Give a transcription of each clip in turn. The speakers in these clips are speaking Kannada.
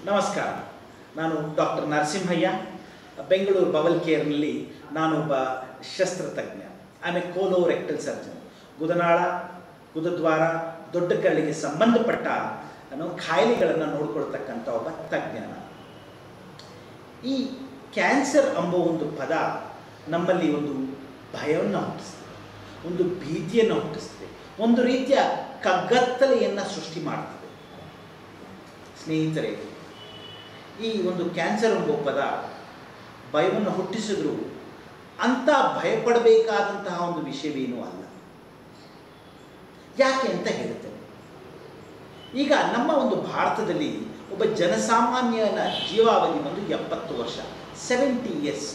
ನಮಸ್ಕಾರ ನಾನು ಡಾಕ್ಟರ್ ನರಸಿಂಹಯ್ಯ ಬೆಂಗಳೂರು ಬವಲ್ ಕೇರ್ನಲ್ಲಿ ನಾನೊಬ್ಬ ಶಸ್ತ್ರತಜ್ಞ I a colorectal surgeon ಗುದನಾಳ ಗುದದ್ವಾರ ದೊಡ್ಡ ಕರಳಿಗೆ ಸಂಬಂಧಪಟ್ಟ ಅನ್ನೋ ಕಾಯಿಲೆಗಳನ್ನು ನೋಡ್ಕೊಳ್ತಕ್ಕಂಥ ಒಬ್ಬ ತಜ್ಞ ನಾನು. ಈ ಕ್ಯಾನ್ಸರ್ ಎಂಬ ಒಂದು ಪದ ನಮ್ಮಲ್ಲಿ ಒಂದು ಭಯವನ್ನು ಹುಟ್ಟಿಸ್ತದೆ ಒಂದು ಭೀತಿಯನ್ನು ಹುಟ್ಟಿಸ್ತದೆ ಒಂದು ರೀತಿಯ ಕಗ್ಗತ್ತಲೆಯನ್ನು ಸೃಷ್ಟಿ ಮಾಡ್ತದೆ ಸ್ನೇಹಿತರೆ ಈ ಒಂದು ಕ್ಯಾನ್ಸರ್ ಎಂಬ ಪದ ಭಯವನ್ನು ಹುಟ್ಟಿಸಿದ್ರು ಅಂಥ ಭಯಪಡಬೇಕಾದಂತಹ ಒಂದು ವಿಷಯವೇನೂ ಅಲ್ಲ ಯಾಕೆ ಅಂತ ಹೇಳ್ತೇನೆ ಈಗ ನಮ್ಮ ಒಂದು ಭಾರತದಲ್ಲಿ ಒಬ್ಬ ಜನಸಾಮಾನ್ಯನ ಜೀವಾವಧಿ ಒಂದು ಎಪ್ಪತ್ತು ವರ್ಷ ಸೆವೆಂಟಿ ಇಯರ್ಸ್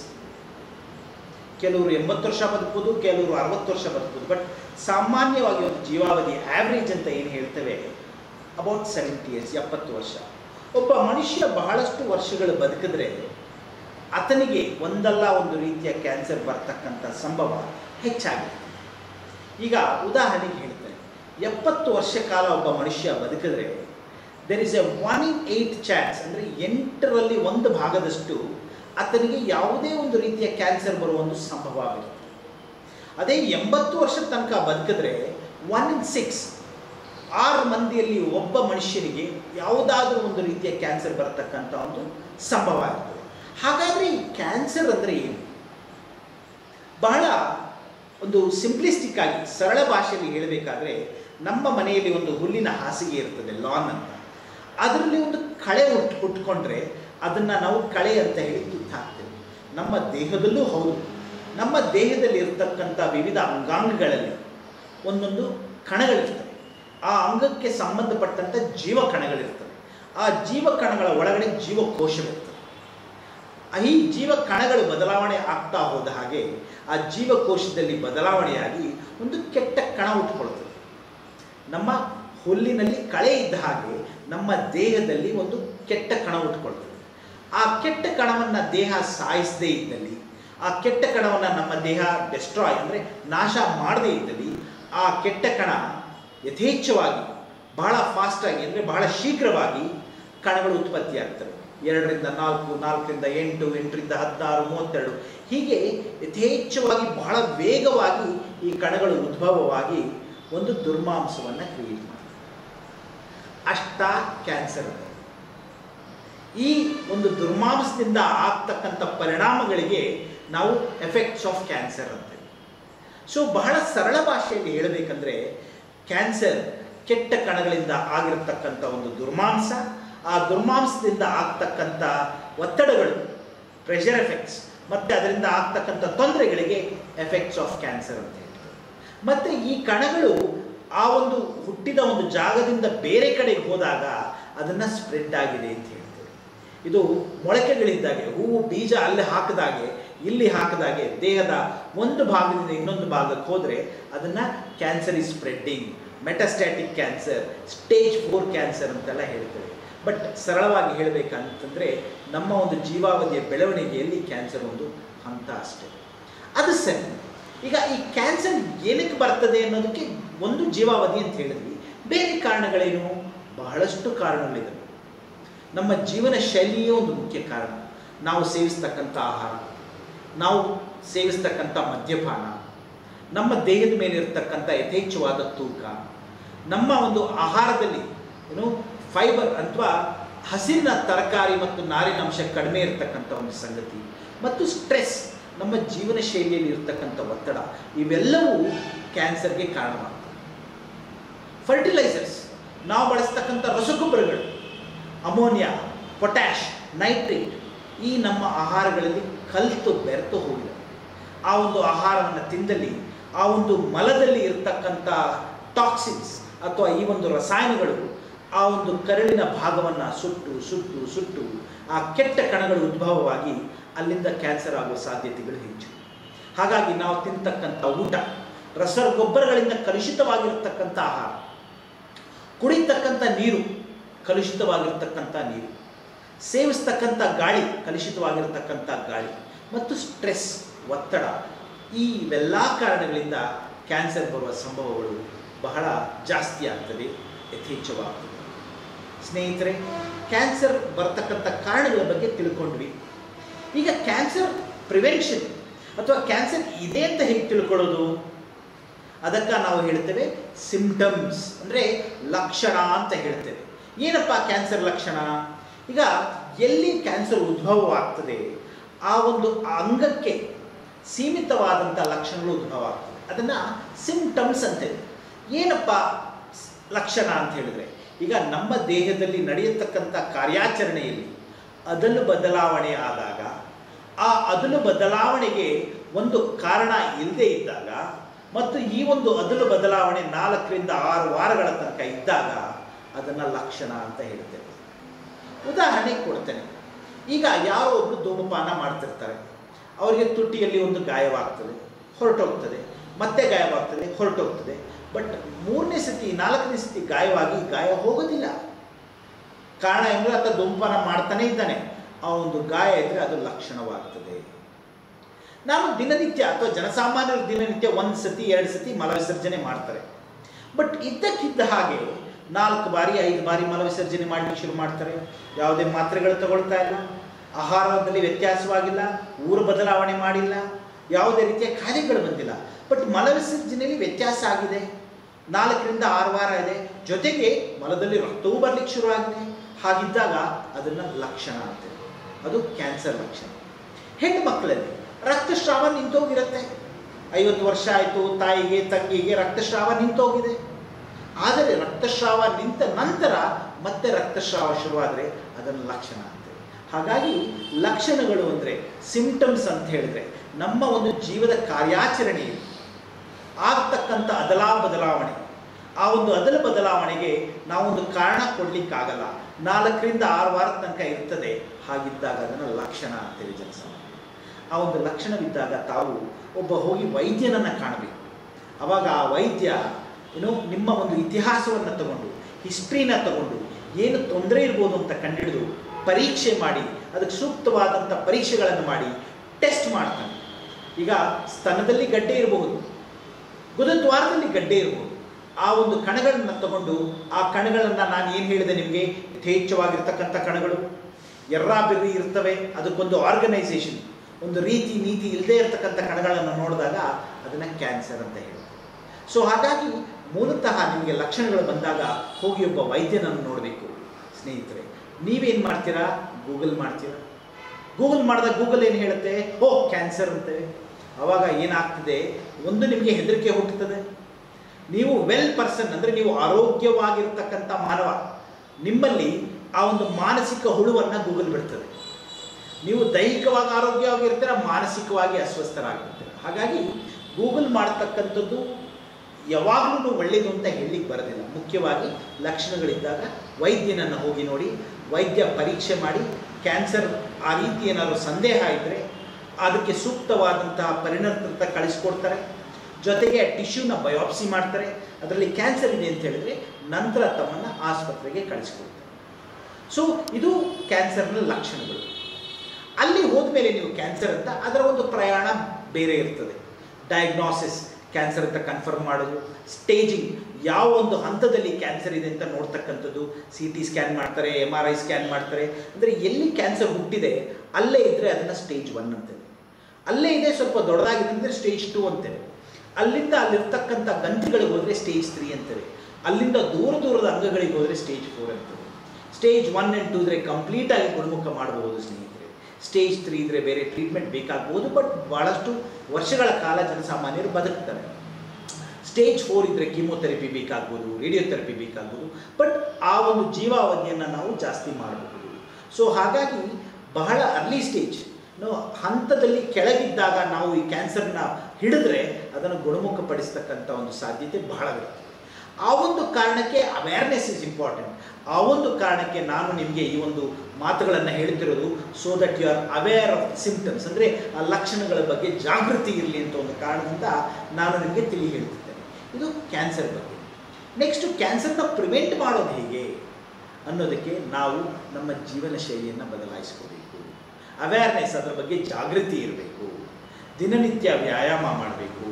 ಕೆಲವರು ಎಂಬತ್ತು ವರ್ಷ ಬದುಕ್ಬೋದು ಕೆಲವರು ಅರವತ್ತು ವರ್ಷ ಬದುಕ್ಬೋದು ಬಟ್ ಸಾಮಾನ್ಯವಾಗಿ ಒಂದು ಜೀವಾವಧಿ ಆವ್ರೇಜ್ ಅಂತ ಏನು ಹೇಳ್ತೇವೆ ಅಬೌಟ್ ಸೆವೆಂಟಿ ಇಯರ್ಸ್ ಎಪ್ಪತ್ತು ವರ್ಷ ಒಬ್ಬ ಮನುಷ್ಯ ಬಹಳಷ್ಟು ವರ್ಷಗಳು ಬದುಕಿದ್ರೆ ಆತನಿಗೆ ಒಂದಲ್ಲ ಒಂದು ರೀತಿಯ ಕ್ಯಾನ್ಸರ್ ಬರ್ತಕ್ಕಂಥ ಸಂಭವ ಹೆಚ್ಚಾಗಿದೆ ಈಗ ಉದಾಹರಣೆಗೆ ಹೇಳ್ತೇನೆ ಎಪ್ಪತ್ತು ವರ್ಷ ಕಾಲ ಒಬ್ಬ ಮನುಷ್ಯ ಬದುಕಿದ್ರೆ there is a one in eight chance ಅಂದರೆ ಎಂಟರಲ್ಲಿ ಒಂದು ಭಾಗದಷ್ಟು ಆತನಿಗೆ ಯಾವುದೇ ಒಂದು ರೀತಿಯ ಕ್ಯಾನ್ಸರ್ ಬರುವ ಒಂದು ಸಂಭವ ಆಗಿರುತ್ತೆ ಅದೇ ಎಂಬತ್ತು ವರ್ಷದ ತನಕ ಬದುಕಿದ್ರೆ ಒನ್ ಇನ್ ಸಿಕ್ಸ್ ಆರು ಮಂದಿಯಲ್ಲಿ ಒಬ್ಬ ಮನುಷ್ಯನಿಗೆ ಯಾವುದಾದ್ರೂ ಒಂದು ರೀತಿಯ ಕ್ಯಾನ್ಸರ್ ಬರತಕ್ಕಂಥ ಒಂದು ಸಂಭವ ಇರ್ತದೆ ಹಾಗಾದರೆ ಈ ಕ್ಯಾನ್ಸರ್ ಅಂದರೆ ಏನು ಬಹಳ ಒಂದು ಸಿಂಪ್ಲಿಸ್ಟಿಕ್ ಆಗಿ ಸರಳ ಭಾಷೆಯಲ್ಲಿ ಹೇಳಬೇಕಾದ್ರೆ ನಮ್ಮ ಮನೆಯಲ್ಲಿ ಒಂದು ಹುಲ್ಲಿನ ಹಾಸಿಗೆ ಇರ್ತದೆ ಲಾನ್ ಅಂತ ಅದರಲ್ಲಿ ಒಂದು ಕಳೆ ಹುಟ್ಟು ಹುಟ್ಕೊಂಡ್ರೆ ಅದನ್ನು ನಾವು ಕಳೆ ಅಂತ ಹೇಳಿ ಕಿತ್ತು ಹಾಕ್ತೇವೆ ನಮ್ಮ ದೇಹದಲ್ಲೂ ಹೌದು ನಮ್ಮ ದೇಹದಲ್ಲಿ ಇರತಕ್ಕಂಥ ವಿವಿಧ ಅಂಗಾಂಗಗಳಲ್ಲಿ ಒಂದೊಂದು ಕಣಗಳಿರ್ತವೆ ಆ ಅಂಗಕ್ಕೆ ಸಂಬಂಧಪಟ್ಟಂಥ ಜೀವ ಕಣಗಳಿರ್ತವೆ ಆ ಜೀವ ಕಣಗಳ ಒಳಗಡೆ ಜೀವಕೋಶವಿರ್ತದೆ ಈ ಜೀವ ಕಣಗಳು ಬದಲಾವಣೆ ಆಗ್ತಾ ಹೋದ ಹಾಗೆ ಆ ಜೀವಕೋಶದಲ್ಲಿ ಬದಲಾವಣೆಯಾಗಿ ಒಂದು ಕೆಟ್ಟ ಕಣ ಹುಟ್ಟುಕೊಳ್ತದೆ ನಮ್ಮ ಹುಲ್ಲಿನಲ್ಲಿ ಕಳೆ ಇದ್ದ ಹಾಗೆ ನಮ್ಮ ದೇಹದಲ್ಲಿ ಒಂದು ಕೆಟ್ಟ ಕಣ ಹುಟ್ಟುಕೊಳ್ತದೆ ಆ ಕೆಟ್ಟ ಕಣವನ್ನು ದೇಹ ಸಾಯಿಸದೇ ಇದ್ದಲ್ಲಿ ಆ ಕೆಟ್ಟ ಕಣವನ್ನು ನಮ್ಮ ದೇಹ ಡೆಸ್ಟ್ರಾಯ್ ಅಂದರೆ ನಾಶ ಮಾಡದೇ ಇದ್ದಲ್ಲಿ ಆ ಕೆಟ್ಟ ಕಣ ಯಥೇಚ್ಛವಾಗಿ ಬಹಳ ಫಾಸ್ಟಾಗಿ ಅಂದರೆ ಬಹಳ ಶೀಘ್ರವಾಗಿ ಕಣಗಳು ಉತ್ಪತ್ತಿಯಾಗ್ತವೆ ಎರಡರಿಂದ ನಾಲ್ಕು ನಾಲ್ಕರಿಂದ ಎಂಟು ಎಂಟರಿಂದ ಹದಿನಾರು ಮೂವತ್ತೆರಡು ಹೀಗೆ ಯಥೇಚ್ಛವಾಗಿ ಬಹಳ ವೇಗವಾಗಿ ಈ ಕಣಗಳು ಉದ್ಭವವಾಗಿ ಒಂದು ದುರ್ಮಾಂಸವನ್ನು ಕ್ರಿಯೇಟ್ ಮಾಡ್ತವೆ ಅಷ್ಟ ಕ್ಯಾನ್ಸರ್ ಅಂತ ಈ ಒಂದು ದುರ್ಮಾಂಸದಿಂದ ಆಗ್ತಕ್ಕಂಥ ಪರಿಣಾಮಗಳಿಗೆ ನಾವು ಎಫೆಕ್ಟ್ಸ್ ಆಫ್ ಕ್ಯಾನ್ಸರ್ ಅಂತೇವೆ ಸೊ ಬಹಳ ಸರಳ ಭಾಷೆಯಲ್ಲಿ ಹೇಳಬೇಕಂದ್ರೆ ಕ್ಯಾನ್ಸರ್ ಕೆಟ್ಟ ಕಣಗಳಿಂದ ಆಗಿರತಕ್ಕಂಥ ಒಂದು ದುರ್ಮಾಂಸ ಆ ದುರ್ಮಾಂಸದಿಂದ ಆಗ್ತಕ್ಕಂಥ ಒತ್ತಡಗಳು ಪ್ರೆಷರ್ ಎಫೆಕ್ಟ್ಸ್ ಮತ್ತು ಅದರಿಂದ ಆಗ್ತಕ್ಕಂಥ ತೊಂದರೆಗಳಿಗೆ ಎಫೆಕ್ಟ್ಸ್ ಆಫ್ ಕ್ಯಾನ್ಸರ್ ಅಂತ ಹೇಳ್ತಾರೆ ಮತ್ತು ಈ ಕಣಗಳು ಆ ಒಂದು ಹುಟ್ಟಿದ ಒಂದು ಜಾಗದಿಂದ ಬೇರೆ ಕಡೆಗೆ ಹೋದಾಗ ಅದನ್ನು ಸ್ಪ್ರೆಡ್ ಆಗಿದೆ ಅಂತ ಹೇಳ್ತೇವೆ ಇದು ಮೊಳಕೆಗಳಿದ್ದಾಗೆ ಹೂವು ಬೀಜ ಅಲ್ಲಿ ಹಾಕಿದಾಗೆ ಇಲ್ಲಿ ಹಾಕಿದಾಗೆ ದೇಹದ ಒಂದು ಭಾಗದಿಂದ ಇನ್ನೊಂದು ಭಾಗಕ್ಕೆ ಹೋದರೆ ಅದನ್ನು ಕ್ಯಾನ್ಸರ್ ಈ spreading metastatic cancer stage four cancer ಅಂತೆಲ್ಲ ಹೇಳ್ತೇವೆ ಬಟ್ ಸರಳವಾಗಿ ಹೇಳಬೇಕಂತಂದರೆ ನಮ್ಮ ಒಂದು ಜೀವಾವಧಿಯ ಬೆಳವಣಿಗೆಯಲ್ಲಿ ಕ್ಯಾನ್ಸರ್ ಒಂದು ಹಂತ ಅಷ್ಟೇ ಅದು ಸರಿ ಈಗ ಈ ಕ್ಯಾನ್ಸರ್ ಏನಕ್ಕೆ ಬರ್ತದೆ ಅನ್ನೋದಕ್ಕೆ ಒಂದು ಜೀವಾವಧಿ ಅಂತ ಹೇಳಿದ್ವಿ ಬೇರೆ ಕಾರಣಗಳೇನು ಬಹಳಷ್ಟು ಕಾರಣಗಳಿವೆ ನಮ್ಮ ಜೀವನ ಶೈಲಿಯೇ ಒಂದು ಮುಖ್ಯ ಕಾರಣ ನಾವು ಸೇವಿಸ್ತಕ್ಕಂಥ ಆಹಾರ ನಾವು ಸೇವಿಸ್ತಕ್ಕಂಥ ಮದ್ಯಪಾನ ನಮ್ಮ ದೇಹದ ಮೇಲೆ ಇರತಕ್ಕಂಥ ಯಥೇಚ್ಛವಾದ ತೂಕ ನಮ್ಮ ಒಂದು ಆಹಾರದಲ್ಲಿ ಏನು ಫೈಬರ್ ಅಥವಾ ಹಸಿರಿನ ತರಕಾರಿ ಮತ್ತು ನಾರಿನ ಅಂಶ ಕಡಿಮೆ ಇರತಕ್ಕಂಥ ಒಂದು ಸಂಗತಿ ಮತ್ತು ಸ್ಟ್ರೆಸ್ ನಮ್ಮ ಜೀವನ ಶೈಲಿಯಲ್ಲಿ ಇರತಕ್ಕಂಥ ಒತ್ತಡ ಇವೆಲ್ಲವೂ ಕ್ಯಾನ್ಸರ್ಗೆ ಕಾರಣವಾಗ್ತವೆ ಫರ್ಟಿಲೈಸರ್ಸ್ ನಾವು ಬಳಸ್ತಕ್ಕಂಥ ರಸಗೊಬ್ಬರಗಳು ಅಮೋನಿಯಾ ಪೊಟ್ಯಾಶ್ ನೈಟ್ರೇಟ್ ಈ ನಮ್ಮ ಆಹಾರಗಳಲ್ಲಿ ಕಲಿತು ಬೆರೆತು ಹೋಗಿದೆ ಆ ಒಂದು ಆಹಾರವನ್ನು ತಿಂದಲ್ಲಿ ಆ ಒಂದು ಮಲದಲ್ಲಿ ಇರತಕ್ಕಂಥ ಟಾಕ್ಸಿನ್ಸ್ ಅಥವಾ ಈ ಒಂದು ರಸಾಯನಗಳು ಆ ಒಂದು ಕರಳಿನ ಭಾಗವನ್ನು ಸುಟ್ಟು ಸುಟ್ಟು ಸುಟ್ಟು ಆ ಕೆಟ್ಟ ಕಣಗಳು ಉದ್ಭವವಾಗಿ ಅಲ್ಲಿಂದ ಕ್ಯಾನ್ಸರ್ ಆಗುವ ಸಾಧ್ಯತೆಗಳು ಹೆಚ್ಚು ಹಾಗಾಗಿ ನಾವು ತಿಂತಕ್ಕಂಥ ಊಟ ರಸಗೊಬ್ಬರಗಳಿಂದ ಕಲುಷಿತವಾಗಿರತಕ್ಕಂಥ ಆಹಾರ ಕುಡಿತಕ್ಕಂಥ ನೀರು ಕಲುಷಿತವಾಗಿರ್ತಕ್ಕಂಥ ನೀರು ಸೇವಿಸ್ತಕ್ಕಂಥ ಗಾಳಿ ಕಲುಷಿತವಾಗಿರತಕ್ಕಂಥ ಗಾಳಿ ಮತ್ತು ಸ್ಟ್ರೆಸ್ ಒತ್ತಡ ಈ ಇವೆಲ್ಲ ಕಾರಣಗಳಿಂದ ಕ್ಯಾನ್ಸರ್ ಬರುವ ಸಂಭವಗಳು ಬಹಳ ಜಾಸ್ತಿ ಆಗ್ತದೆ ಯಥೇಚ್ಛವಾಗ್ತದೆ ಸ್ನೇಹಿತರೆ ಕ್ಯಾನ್ಸರ್ ಬರ್ತಕ್ಕಂಥ ಕಾರಣಗಳ ಬಗ್ಗೆ ತಿಳ್ಕೊಂಡ್ವಿ ಈಗ ಕ್ಯಾನ್ಸರ್ ಪ್ರಿವೆನ್ಷನ್ ಅಥವಾ ಕ್ಯಾನ್ಸರ್ ಇದೆ ಅಂತ ಹೇಗೆ ತಿಳ್ಕೊಳ್ಳೋದು ಅದಕ್ಕೆ ನಾವು ಹೇಳ್ತೇವೆ ಸಿಂಪ್ಟಮ್ಸ್ ಅಂದರೆ ಲಕ್ಷಣ ಅಂತ ಹೇಳ್ತೇವೆ ಏನಪ್ಪ ಕ್ಯಾನ್ಸರ್ ಲಕ್ಷಣ ಈಗ ಎಲ್ಲಿ ಕ್ಯಾನ್ಸರ್ ಉದ್ಭವವಾಗ್ತದೆ ಆ ಒಂದು ಅಂಗಕ್ಕೆ ಸೀಮಿತವಾದಂಥ ಲಕ್ಷಣಗಳು ಉದ್ಭವ ಆಗ್ತದೆ ಅದನ್ನು ಸಿಂಪ್ಟಮ್ಸ್ ಅಂತೇವೆ ಏನಪ್ಪ ಸ್- ಲಕ್ಷಣ ಅಂತ ಹೇಳಿದ್ರೆ ಈಗ ನಮ್ಮ ದೇಹದಲ್ಲಿ ನಡೆಯತಕ್ಕಂಥ ಕಾರ್ಯಾಚರಣೆಯಲ್ಲಿ ಅದಲು ಬದಲಾವಣೆ ಆದಾಗ ಆ ಅದಲು ಬದಲಾವಣೆಗೆ ಒಂದು ಕಾರಣ ಇಲ್ಲದೆ ಇದ್ದಾಗ ಮತ್ತು ಈ ಒಂದು ಅದಲು ಬದಲಾವಣೆ ನಾಲ್ಕರಿಂದ ಆರು ವಾರಗಳ ತನಕ ಇದ್ದಾಗ ಅದನ್ನು ಲಕ್ಷಣ ಅಂತ ಹೇಳ್ತೇವೆ ಉದಾಹರಣೆ ಕೊಡ್ತೇನೆ ಈಗ ಯಾರೋ ಒಬ್ರು ಧೂಮಪಾನ ಮಾಡ್ತಿರ್ತಾರೆ ಅವರಿಗೆ ತುಟಿಯಲ್ಲಿ ಒಂದು ಗಾಯವಾಗ್ತದೆ ಹೊರಟೋಗ್ತದೆ ಮತ್ತೆ ಗಾಯವಾಗ್ತದೆ ಹೊರಟೋಗ್ತದೆ ಬಟ್ ಮೂರನೇ ಸತಿ ನಾಲ್ಕನೇ ಸತಿ ಗಾಯವಾಗಿ ಗಾಯ ಹೋಗೋದಿಲ್ಲ ಕಾರಣ ಏನಂದ್ರೆ ಆತ ಧೂಮಪಾನ ಮಾಡ್ತಾನೆ ಇದ್ದಾನೆ ಆ ಒಂದು ಗಾಯ ಇದ್ದರೆ ಅದು ಲಕ್ಷಣವಾಗ್ತದೆ ನಾನು ದಿನನಿತ್ಯ ಅಥವಾ ಜನಸಾಮಾನ್ಯರು ದಿನನಿತ್ಯ ಒಂದು ಸತಿ ಎರಡು ಸತಿ ಮಲವಿಸರ್ಜನೆ ಮಾಡ್ತಾರೆ ಬಟ್ ಇದ್ದಕ್ಕಿದ್ದ ಹಾಗೆ ನಾಲ್ಕು ಬಾರಿ ಐದು ಬಾರಿ ಮಲವಿಸರ್ಜನೆ ಮಾಡಲಿಕ್ಕೆ ಶುರು ಮಾಡ್ತಾರೆ ಯಾವುದೇ ಮಾತ್ರೆಗಳು ತಗೊಳ್ತಾ ಇಲ್ಲ ಆಹಾರದಲ್ಲಿ ವ್ಯತ್ಯಾಸವಾಗಿಲ್ಲ ಊರು ಬದಲಾವಣೆ ಮಾಡಿಲ್ಲ ಯಾವುದೇ ರೀತಿಯ ಕಾಯಿಲೆಗಳು ಬಂದಿಲ್ಲ ಬಟ್ ಮಲವಿಸರ್ಜನೆಯಲ್ಲಿ ವ್ಯತ್ಯಾಸ ಆಗಿದೆ ನಾಲ್ಕರಿಂದ ಆರು ವಾರ ಇದೆ ಜೊತೆಗೆ ಮಲದಲ್ಲಿ ರಕ್ತವೂ ಬರಲಿಕ್ಕೆ ಶುರುವಾಗಿದೆ ಹಾಗಿದ್ದಾಗ ಅದನ್ನು ಲಕ್ಷಣ ಅಂತೇವೆ ಅದು ಕ್ಯಾನ್ಸರ್ ಲಕ್ಷಣ ಹೆಣ್ಣು ಮಕ್ಕಳಲ್ಲಿ ರಕ್ತಸ್ರಾವ ನಿಂತೋಗಿರುತ್ತೆ ಐವತ್ತು ವರ್ಷ ಆಯಿತು ತಾಯಿಗೆ ತಂಗಿಗೆ ರಕ್ತಸ್ರಾವ ನಿಂತೋಗಿದೆ ಆದರೆ ರಕ್ತಸ್ರಾವ ನಿಂತ ನಂತರ ಮತ್ತೆ ರಕ್ತಸ್ರಾವ ಶುರುವಾದರೆ ಅದನ್ನು ಲಕ್ಷಣ ಅಂತೇವೆ ಹಾಗಾಗಿ ಲಕ್ಷಣಗಳು ಅಂದರೆ ಸಿಂಪ್ಟಮ್ಸ್ ಅಂತ ಹೇಳಿದ್ರೆ ನಮ್ಮ ಒಂದು ಜೀವದ ಕಾರ್ಯಾಚರಣೆಯಲ್ಲಿ ಆಗ್ತಕ್ಕಂಥ ಅದಲಾ ಬದಲಾವಣೆ ಆ ಒಂದು ಅದಲ ಬದಲಾವಣೆಗೆ ನಾವೊಂದು ಕಾರಣ ಕೊಡಲಿಕ್ಕಾಗಲ್ಲ ನಾಲ್ಕರಿಂದ ಆರು ವಾರದ ತನಕ ಇರ್ತದೆ ಹಾಗಿದ್ದಾಗ ಅದನ್ನು ಲಕ್ಷಣ ಅಂತೇಳಿ ಜನಸಾಮಾನ್ಯ ಆ ಒಂದು ಲಕ್ಷಣವಿದ್ದಾಗ ತಾವು ಒಬ್ಬ ಹೋಗಿ ವೈದ್ಯನನ್ನು ಕಾಣಬೇಕು ಅವಾಗ ಆ ವೈದ್ಯ ಏನು ನಿಮ್ಮ ಒಂದು ಇತಿಹಾಸವನ್ನು ತಗೊಂಡು ಹಿಸ್ಟ್ರಿನ ತಗೊಂಡು ಏನು ತೊಂದರೆ ಇರ್ಬೋದು ಅಂತ ಕಂಡುಹಿಡಿದು ಪರೀಕ್ಷೆ ಮಾಡಿ ಅದಕ್ಕೆ ಸೂಕ್ತವಾದಂಥ ಪರೀಕ್ಷೆಗಳನ್ನು ಮಾಡಿ ಟೆಸ್ಟ್ ಮಾಡ್ತಾನೆ ಈಗ ಸ್ತನದಲ್ಲಿ ಗಡ್ಡೆ ಇರಬಹುದು ಗುದದ್ವಾರದಲ್ಲಿ ಗಡ್ಡೆ ಇರಬಹುದು ಆ ಒಂದು ಕಣಗಳನ್ನು ತಗೊಂಡು ಆ ಕಣಗಳನ್ನು ನಾನು ಏನು ಹೇಳಿದೆ ನಿಮಗೆ ಯಥೇಚ್ಛವಾಗಿರ್ತಕ್ಕಂಥ ಕಣಗಳು ಎರ್ರಾಬಿರ್ರಿ ಇರ್ತವೆ ಅದಕ್ಕೊಂದು ಆರ್ಗನೈಸೇಷನ್ ಒಂದು ರೀತಿ ನೀತಿ ಇಲ್ಲದೆ ಇರತಕ್ಕಂಥ ಕಣಗಳನ್ನು ನೋಡಿದಾಗ ಅದನ್ನು ಕ್ಯಾನ್ಸರ್ ಅಂತ ಹೇಳ್ತಾರೆ ಸೊ ಹಾಗಾಗಿ ಮೂಲತಃ ನಿಮಗೆ ಲಕ್ಷಣಗಳು ಬಂದಾಗ ಹೋಗಿ ಒಬ್ಬ ವೈದ್ಯನನ್ನು ನೋಡಬೇಕು ಸ್ನೇಹಿತರೆ ನೀವೇನು ಮಾಡ್ತೀರಾ ಗೂಗಲ್ ಮಾಡ್ತೀರಾ ಗೂಗಲ್ ಮಾಡಿದಾಗ ಗೂಗಲ್ ಏನು ಹೇಳುತ್ತೆ ಓ ಕ್ಯಾನ್ಸರ್ ಅಂತೇವೆ ಆವಾಗ ಏನಾಗ್ತದೆ ಒಂದು ನಿಮಗೆ ಹೆದರಿಕೆ ಹುಟ್ಟುತ್ತದೆ ನೀವು ವೆಲ್ ಪರ್ಸನ್ ಅಂದರೆ ನೀವು ಆರೋಗ್ಯವಾಗಿರ್ತಕ್ಕಂಥ ಮಾನವ ನಿಮ್ಮಲ್ಲಿ ಆ ಒಂದು ಮಾನಸಿಕ ಹುಳುವನ್ನು ಗೂಗಲ್ ಬಿಡ್ತದೆ ನೀವು ದೈಹಿಕವಾಗಿ ಆರೋಗ್ಯವಾಗಿರ್ತೀರ ಮಾನಸಿಕವಾಗಿ ಅಸ್ವಸ್ಥರಾಗಿರ್ತೀರ ಹಾಗಾಗಿ ಗೂಗಲ್ ಮಾಡ್ತಕ್ಕಂಥದ್ದು ಯಾವಾಗಲೂ ಒಳ್ಳೆಯದು ಅಂತ ಹೇಳಲಿಕ್ಕೆ ಬರೋದಿಲ್ಲ ಮುಖ್ಯವಾಗಿ ಲಕ್ಷಣಗಳಿದ್ದಾಗ ವೈದ್ಯನನ್ನು ಹೋಗಿ ನೋಡಿ ವೈದ್ಯ ಪರೀಕ್ಷೆ ಮಾಡಿ ಕ್ಯಾನ್ಸರ್ ಆ ರೀತಿ ಏನಾದರೂ ಸಂದೇಹ ಇದ್ದರೆ ಅದಕ್ಕೆ ಸೂಕ್ತವಾದಂತಹ ಪರಿಣತ ಕಳಿಸ್ಕೊಡ್ತಾರೆ ಜೊತೆಗೆ ಟಿಶ್ಯೂನ ಬಯೋಪ್ಸಿ ಮಾಡ್ತಾರೆ ಅದರಲ್ಲಿ ಕ್ಯಾನ್ಸರ್ ಇದೆ ಅಂತ ಹೇಳಿದ್ರೆ ನಂತರ ತಮ್ಮನ್ನು ಆಸ್ಪತ್ರೆಗೆ ಕಳಿಸ್ಕೊಡ್ತಾರೆ ಸೊ ಇದು ಕ್ಯಾನ್ಸರ್ನ ಲಕ್ಷಣಗಳು ಅಲ್ಲಿ ಹೋದ್ಮೇಲೆ ನೀವು ಕ್ಯಾನ್ಸರ್ ಅಂತ ಅದರ ಒಂದು ಪ್ರಯಾಣ ಬೇರೆ ಇರ್ತದೆ ಡಯಾಗ್ನೋಸಿಸ್ ಕ್ಯಾನ್ಸರ್ ಅಂತ ಕನ್ಫರ್ಮ್ ಮಾಡೋದು ಸ್ಟೇಜಿಂಗ್ ಯಾವ ಒಂದು ಹಂತದಲ್ಲಿ ಕ್ಯಾನ್ಸರ್ ಇದೆ ಅಂತ ನೋಡ್ತಕ್ಕಂಥದ್ದು ಸಿ ಟಿ ಸ್ಕ್ಯಾನ್ ಮಾಡ್ತಾರೆ ಎಮ್ ಆರ್ ಐ ಸ್ಕ್ಯಾನ್ ಮಾಡ್ತಾರೆ ಅಂದರೆ ಎಲ್ಲಿ ಕ್ಯಾನ್ಸರ್ ಹುಟ್ಟಿದೆ ಅಲ್ಲೇ ಇದ್ದರೆ ಅದನ್ನು ಸ್ಟೇಜ್ ಒನ್ ಅಂತೇವೆ ಅಲ್ಲೇ ಇದೆ ಸ್ವಲ್ಪ ದೊಡ್ಡದಾಗಿದೆ ಅಂದರೆ ಸ್ಟೇಜ್ ಟು ಅಂತೇವೆ ಅಲ್ಲಿಂದ ಅಲ್ಲಿರ್ತಕ್ಕಂಥ ಗಂಟುಗಳಿಗೆ ಹೋದರೆ ಸ್ಟೇಜ್ ತ್ರೀ ಅಂತೇವೆ ಅಲ್ಲಿಂದ ದೂರ ದೂರದ ಅಂಗಗಳಿಗೆ ಹೋದರೆ ಸ್ಟೇಜ್ ಫೋರ್ ಅಂತೇವೆ ಸ್ಟೇಜ್ ಒನ್ ಆ್ಯಂಡ್ ಟು ಇದ್ರೆ ಕಂಪ್ಲೀಟಾಗಿ ಗುಣಮುಖ ಮಾಡಬಹುದು ಸ್ನೇಹಿತರೆ ಸ್ಟೇಜ್ ತ್ರೀ ಇದ್ರೆ ಬೇರೆ ಟ್ರೀಟ್ಮೆಂಟ್ ಬೇಕಾಗ್ಬೋದು ಬಟ್ ಭಾಳಷ್ಟು ವರ್ಷಗಳ ಕಾಲ ಜನಸಾಮಾನ್ಯರು ಬದುಕ್ತಾರೆ ಸ್ಟೇಜ್ ಫೋರ್ ಇದ್ದರೆ ಕೀಮೋಥೆರಪಿ ಬೇಕಾಗ್ಬೋದು ರೇಡಿಯೋಥೆರಪಿ ಬೇಕಾಗ್ಬೋದು ಬಟ್ ಆ ಒಂದು ಜೀವಾವಧಿಯನ್ನು ನಾವು ಜಾಸ್ತಿ ಮಾಡಬಹುದು ಸೊ ಹಾಗಾಗಿ ಬಹಳ ಅರ್ಲಿ ಸ್ಟೇಜ್ ನಾವು ಹಂತದಲ್ಲಿ ಕೆಳಗಿದ್ದಾಗ ನಾವು ಈ ಕ್ಯಾನ್ಸರ್ನ ಹಿಡಿದ್ರೆ ಅದನ್ನು ಗುಣಮುಖಪಡಿಸ್ತಕ್ಕಂಥ ಒಂದು ಸಾಧ್ಯತೆ ಬಹಳ ಇರುತ್ತೆ ಆ ಒಂದು ಕಾರಣಕ್ಕೆ ಅವೇರ್ನೆಸ್ ಇಸ್ ಇಂಪಾರ್ಟೆಂಟ್ ಆ ಒಂದು ಕಾರಣಕ್ಕೆ ನಾನು ನಿಮಗೆ ಈ ಒಂದು ಮಾತುಗಳನ್ನು ಹೇಳ್ತಿರೋದು so that you are aware of symptoms ಅಂದರೆ ಆ ಲಕ್ಷಣಗಳ ಬಗ್ಗೆ ಜಾಗೃತಿ ಇರಲಿ ಅಂತ ಒಂದು ಕಾರಣದಿಂದ ನಾನು ನಿಮಗೆ ತಿಳಿ ಹೇಳ್ತಿದ್ದೇನೆ ಇದು ಕ್ಯಾನ್ಸರ್ ಬಗ್ಗೆ ನೆಕ್ಸ್ಟು ಕ್ಯಾನ್ಸರ್ನ ಪ್ರಿವೆಂಟ್ ಮಾಡೋದು ಹೇಗೆ ಅನ್ನೋದಕ್ಕೆ ನಾವು ನಮ್ಮ ಜೀವನ ಶೈಲಿಯನ್ನು ಬದಲಾಯಿಸ್ಕೋಬೇಕು ಅವೇರ್ನೆಸ್ ಅದರ ಬಗ್ಗೆ ಜಾಗೃತಿ ಇರಬೇಕು ದಿನನಿತ್ಯ ವ್ಯಾಯಾಮ ಮಾಡಬೇಕು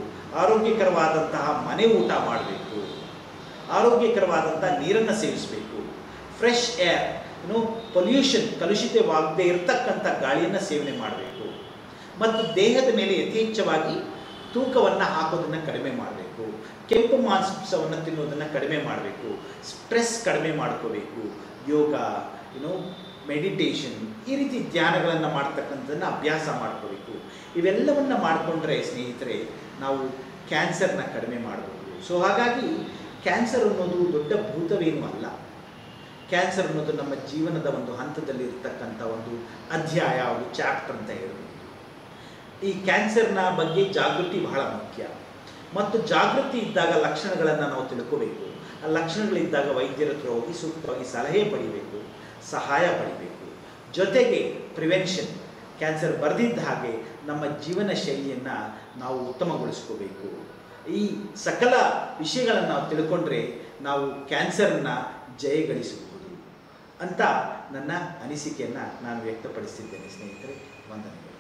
ಆರೋಗ್ಯಕರವಾದಂತಹ ಮನೆ ಊಟ ಮಾಡಬೇಕು ಆರೋಗ್ಯಕರವಾದಂಥ ನೀರನ್ನು ಸೇವಿಸಬೇಕು ಫ್ರೆಶ್ ಏರ್ ಏನು ಪೊಲ್ಯೂಷನ್ ಕಲುಷಿತವಾಗದೇ ಇರತಕ್ಕಂಥ ಗಾಳಿಯನ್ನು ಸೇವನೆ ಮಾಡಬೇಕು ಮತ್ತು ದೇಹದ ಮೇಲೆ ಯಥೇಚ್ಛವಾಗಿ ತೂಕವನ್ನು ಹಾಕೋದನ್ನು ಕಡಿಮೆ ಮಾಡಬೇಕು ಕೆಂಪು ಮಾಂಸವನ್ನು ತಿನ್ನೋದನ್ನು ಕಡಿಮೆ ಮಾಡಬೇಕು ಸ್ಟ್ರೆಸ್ ಕಡಿಮೆ ಮಾಡ್ಕೋಬೇಕು ಯೋಗ ಏನೋ ಮೆಡಿಟೇಷನ್ ಈ ರೀತಿ ಧ್ಯಾನಗಳನ್ನು ಮಾಡ್ತಕ್ಕಂಥದ್ದನ್ನು ಅಭ್ಯಾಸ ಮಾಡ್ಕೋಬೇಕು ಇವೆಲ್ಲವನ್ನು ಮಾಡಿಕೊಂಡ್ರೆ ಸ್ನೇಹಿತರೆ ನಾವು ಕ್ಯಾನ್ಸರ್ನ ಕಡಿಮೆ ಮಾಡಬಹುದು ಸೊ ಹಾಗಾಗಿ ಕ್ಯಾನ್ಸರ್ ಅನ್ನೋದು ದೊಡ್ಡ ಭೂತವೇನೂ ಅಲ್ಲ ಕ್ಯಾನ್ಸರ್ ಅನ್ನೋದು ನಮ್ಮ ಜೀವನದ ಒಂದು ಹಂತದಲ್ಲಿ ಇರ್ತಕ್ಕಂಥ ಒಂದು ಅಧ್ಯಾಯ ಒಂದು ಚಾಪ್ಟರ್ ಅಂತ ಹೇಳ್ಬೋದು ಈ ಕ್ಯಾನ್ಸರ್ನ ಬಗ್ಗೆ ಜಾಗೃತಿ ಬಹಳ ಮುಖ್ಯ ಮತ್ತು ಜಾಗೃತಿ ಇದ್ದಾಗ ಲಕ್ಷಣಗಳನ್ನು ನಾವು ತಿಳ್ಕೋಬೇಕು ಆ ಲಕ್ಷಣಗಳಿದ್ದಾಗ ವೈದ್ಯರ ಹತ್ರ ಹೋಗಿ ಸೂಕ್ತವಾಗಿ ಸಲಹೆ ಪಡಿಬೇಕು ಸಹಾಯ ಪಡಿಬೇಕು ಜೊತೆಗೆ ಪ್ರಿವೆನ್ಷನ್ ಕ್ಯಾನ್ಸರ್ ಬರೆದಿದ್ದ ಹಾಗೆ ನಮ್ಮ ಜೀವನ ಶೈಲಿಯನ್ನು ನಾವು ಉತ್ತಮಗೊಳಿಸ್ಕೋಬೇಕು ಈ ಸಕಲ ವಿಷಯಗಳನ್ನು ನಾವು ತಿಳ್ಕೊಂಡ್ರೆ ನಾವು ಕ್ಯಾನ್ಸರ್ನ ಜಯಗಳಿಸಬಹುದು ಅಂತ ನನ್ನ ಅನಿಸಿಕೆಯನ್ನು ನಾನು ವ್ಯಕ್ತಪಡಿಸಿದ್ದೇನೆ ಸ್ನೇಹಿತರೆ ವಂದನೆಗಳು